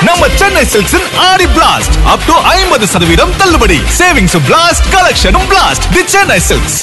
நம்ம சென்னை சில்க்ஸின் ஆடி blast up to ஐம்பது சதவீதம் தள்ளுபடி சேவிங்ஸ் பிளாஸ்ட் கலெக்ஷனும் பிளாஸ்ட் தி சென்னை சில்க்ஸ்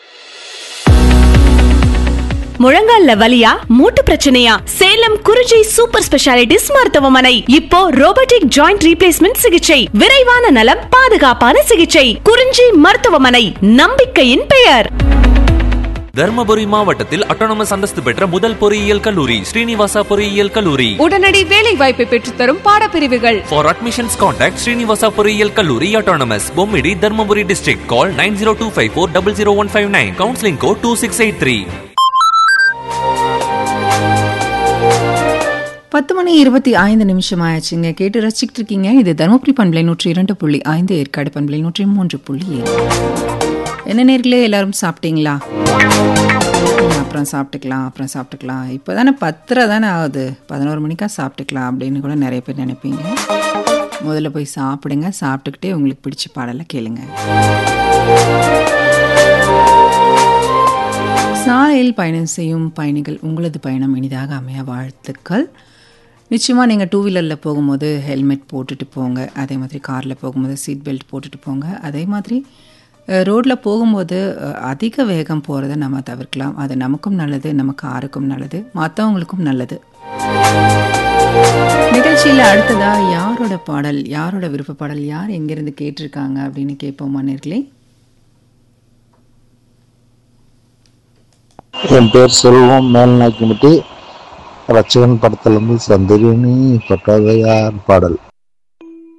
முழங்கால்ல வலியா மூட்டு பிரச்சனையா சேலம் குறிஞ்சி சூப்பர் ஸ்பெஷாலிட்டிஸ் மருத்துவமனை இப்போ ரோபோட்டிக் ஜாயிண்ட் ரீப்ளேஸ்மெண்ட் சிகிச்சை விரைவான நலம் பாதுகாப்பான சிகிச்சை குறிஞ்சி மருத்துவமனை நம்பிக்கையின் பெயர் தர்மபுரி மாவட்டத்தில் அட்டானமஸ் அந்தஸ்து பெற்ற முதல் பொறியியல் கல்லூரி ஸ்ரீனிவாசா பொறியியல் கல்லூரி உடனடி வேலை வாய்ப்பை பெற்றுத்தரும் பாடப்பிரிவுகள் ஃபார் அட்மிஷன்ஸ் கான்டாக்ட் ஸ்ரீனிவாசா பொறியியல் கல்லூரி autonomous Bommidi Dharmapuri district call nine zero two five four double zero one five nine counselling code two six eight three பத்து மணி இருபத்தி ஐந்து நிமிஷம் ஆயாச்சுங்க கேட்டு ரசிச்சுட்டு இருக்கீங்க இது தருமபுரி பண்பலை நூற்றி இரண்டு புள்ளி ஐந்து ஏற்காடு பண்பலை நூற்றி மூன்று புள்ளி ஏழு என்ன நேர்களே எல்லாரும் சாப்பிட்டீங்களா அப்புறம் சாப்பிட்டுக்கலாம் அப்புறம் சாப்பிட்டுக்கலாம் இப்போ தானே பத்தரை தானே ஆகுது பதினோரு மணிக்கா சாப்பிட்டுக்கலாம் அப்படின்னு கூட நிறைய பேர் நினைப்பீங்க முதல்ல போய் சாப்பிடுங்க சாப்பிட்டுக்கிட்டே உங்களுக்கு பிடிச்ச பாடலை கேளுங்க சாலையில் பயணம் செய்யும் பயணிகள் உங்களது பயணம் இனிதாக அமைய வாழ்த்துக்கள் நிச்சயமாக நீங்கள் டூ வீலரில் போகும்போது ஹெல்மெட் போட்டுட்டு போங்க அதே மாதிரி காரில் போகும்போது சீட் பெல்ட் போட்டுட்டு போங்க அதே மாதிரி ரோட்டில் போகும்போது அஹ், அதிக வேகம் போகிறத நம்ம தவிர்க்கலாம் அது நமக்கும் நல்லது நம்ம காருக்கும் நல்லது மற்றவங்களுக்கும் நல்லது நிகழ்ச்சியில் அடுத்ததா யாரோட பாடல் யாரோட விருப்ப பாடல் யார் எங்கேருந்து கேட்டிருக்காங்க அப்படின்னு கேட்போமா நேர்களே என் பேர் செல்வம் மேல்நாய்க்குமட்டி ரச்சகன் படத்துல இருந்து சந்திரினி பட்டதையார் பாடல்